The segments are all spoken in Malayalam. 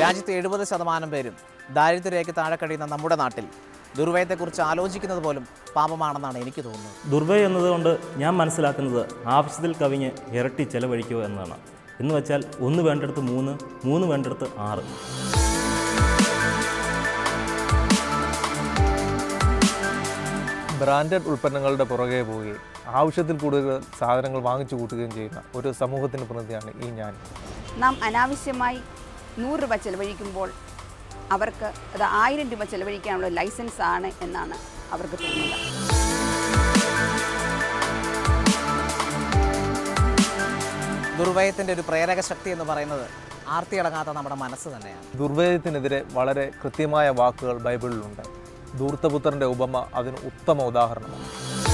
രാജ്യത്തെ എഴുപത് ശതമാനം പേരും ദാരിദ്ര്യരേഖയ്ക്ക് താഴെ കഴിയുന്ന നമ്മുടെ നാട്ടിൽ ദുർവ്യയത്തെക്കുറിച്ച് ആലോചിക്കുന്നത് പോലും പാപമാണെന്നാണ് എനിക്ക് തോന്നുന്നത് ദുർബൈ എന്നതുകൊണ്ട് ഞാൻ മനസ്സിലാക്കുന്നത് ആവശ്യത്തിൽ കവിഞ്ഞ് ഇരട്ടി ചെലവഴിക്കുക എന്നതാണ് എന്ന് വെച്ചാൽ ഒന്ന് വേണ്ടിടത്ത് മൂന്ന് മൂന്ന് വേണ്ടിടത്ത് ആറ് ബ്രാൻഡഡ് ഉൽപ്പന്നങ്ങളുടെ പുറകെ പോവുകയും ആവശ്യത്തിൽ കൂടുതൽ സാധനങ്ങൾ വാങ്ങിച്ചു കൂട്ടുകയും ചെയ്യുന്ന ഒരു സമൂഹത്തിന് പ്രതിനിധിയാണ് ഈ ഞാൻ നാം അനാവശ്യമായി നൂറ് രൂപ ചെലവഴിക്കുമ്പോൾ അവർക്ക് അത് ആയിരം രൂപ ചെലവഴിക്കാനുള്ള ലൈസൻസ് ആണ് എന്നാണ് അവർക്ക് തോന്നുന്നത് ദുർവ്യയത്തിൻ്റെ ഒരു പ്രേരക ശക്തി എന്ന് പറയുന്നത് ആർത്തിയടങ്ങാത്ത നമ്മുടെ മനസ്സ് തന്നെയാണ് ദുർവ്യയത്തിനെതിരെ വളരെ കൃത്യമായ വാക്കുകൾ ബൈബിളിലുണ്ട് ധൂർത്തപുത്രന്റെ ഉപമ അതിന് ഉത്തമ ഉദാഹരണമാണ്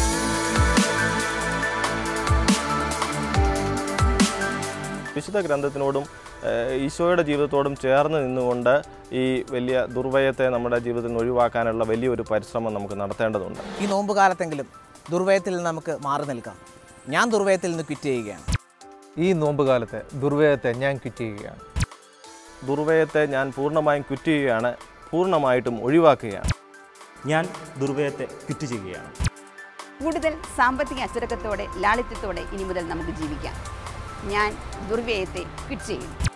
വിശുദ്ധ ഗ്രന്ഥത്തിനോടും ഏഹ്, ഈശോയുടെ ജീവിതത്തോടും ചേർന്ന് നിന്നുകൊണ്ട് ഈ വലിയ ദുർവ്യയത്തെ നമ്മുടെ ജീവിതത്തിൽ നിന്ന് ഒഴിവാക്കാനുള്ള വലിയൊരു പരിശ്രമം നമുക്ക് നടത്തേണ്ടതുണ്ട് ഈ നോമ്പ് കാലത്തെങ്കിലും ദുർവ്യയത്തിൽ നിന്ന് നമുക്ക് മാറി നിൽക്കാം ഞാൻ ദുർവ്യയത്തിൽ നിന്ന് ക്വിറ്റ് ചെയ്യുകയാണ് ഈ നോമ്പ് കാലത്തെ ദുർവ്യയത്തെ ഞാൻ ക്വിറ്റ് ചെയ്യുകയാണ് ദുർവ്യയത്തെ ഞാൻ പൂർണ്ണമായും ക്വിറ്റ് ചെയ്യുകയാണ് പൂർണ്ണമായിട്ടും ഒഴിവാക്കുകയാണ് ഞാൻ ദുർവ്യയത്തെ ക്വിറ്റ് ചെയ്യുകയാണ് കൂടുതൽ സാമ്പത്തിക അച്ചടക്കത്തോടെ ലാളിത്യത്തോടെ ഇനി മുതൽ നമുക്ക് ജീവിക്കാം ഞാൻ ദുർവ്യയത്തെ ക്വിറ്റ് ചെയ്യുന്നു